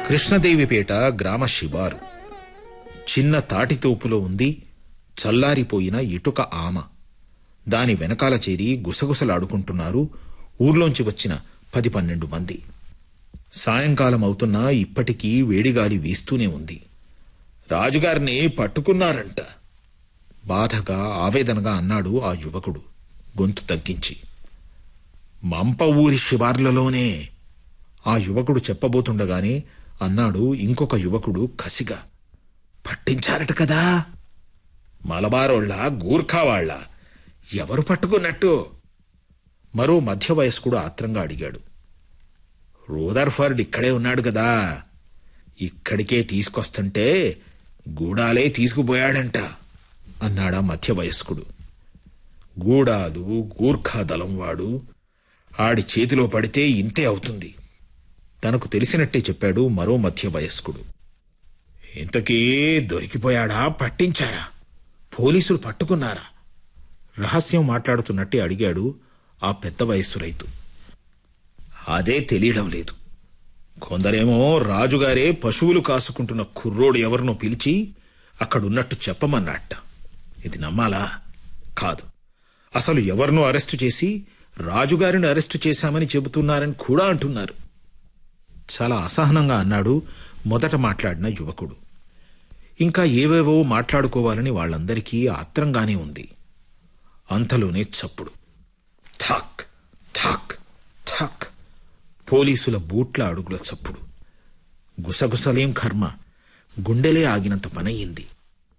కృష్ణదేవిపేట గ్రామ శివారు చిన్న తాటితోపులో ఉంది చల్లారిపోయిన ఇటుక ఆమ దాని వెనకాల చేరి గుసగుసలాడుకుంటున్నారు ఊర్లోంచి వచ్చిన పది పన్నెండు మంది సాయంకాలం అవుతున్నా ఇప్పటికీ వేడిగాలి వీస్తూనే ఉంది రాజుగారిని పట్టుకున్నారంట బాధగా ఆవేదనగా అన్నాడు ఆ యువకుడు గొంతు తగ్గించి మంప ఊరి శివార్లలోనే ఆ యువకుడు చెప్పబోతుండగానే అన్నాడు ఇంకొక యువకుడు కసిగా పట్టించారట కదా మలబారోళ్ళ గూర్ఖా వాళ్ళ ఎవరు పట్టుకున్నట్టు మరో మధ్య వయస్కుడు ఆత్రంగా అడిగాడు రూదర్ఫర్డ్ ఇక్కడే ఉన్నాడు కదా ఇక్కడికే తీసుకొస్తుంటే గూడాలే తీసుకుపోయాడంట అన్నాడా మధ్య వయస్కుడు గూడాలు గూర్ఖా దళం వాడు ఆడి చేతిలో పడితే ఇంతే అవుతుంది తనకు తెలిసినట్టే చెప్పాడు మరో మధ్య వయస్కుడు ఇంతకీ దొరికిపోయాడా పట్టించారా పోలీసులు పట్టుకున్నారా రహస్యం మాట్లాడుతున్నట్టే అడిగాడు ఆ పెద్ద వయస్సు రైతు అదే తెలియడం లేదు కొందరేమో రాజుగారే పశువులు కాసుకుంటున్న కుర్రోడు ఎవరినో పిలిచి అక్కడున్నట్టు చెప్పమన్నట్ట ఇది నమ్మాలా కాదు అసలు ఎవరినో అరెస్టు చేసి రాజుగారిని అరెస్టు చేశామని చెబుతున్నారని కూడా అంటున్నారు చాలా అసహనంగా అన్నాడు మొదట మాట్లాడిన యువకుడు ఇంకా ఏవేవో మాట్లాడుకోవాలని వాళ్ళందరికీ ఆత్రంగానే ఉంది అంతలోనే చప్పుడు థక్ థక్ థక్ పోలీసుల బూట్ల అడుగుల చప్పుడు గుసగుసలేం కర్మ గుండెలే ఆగినంత పనయ్యింది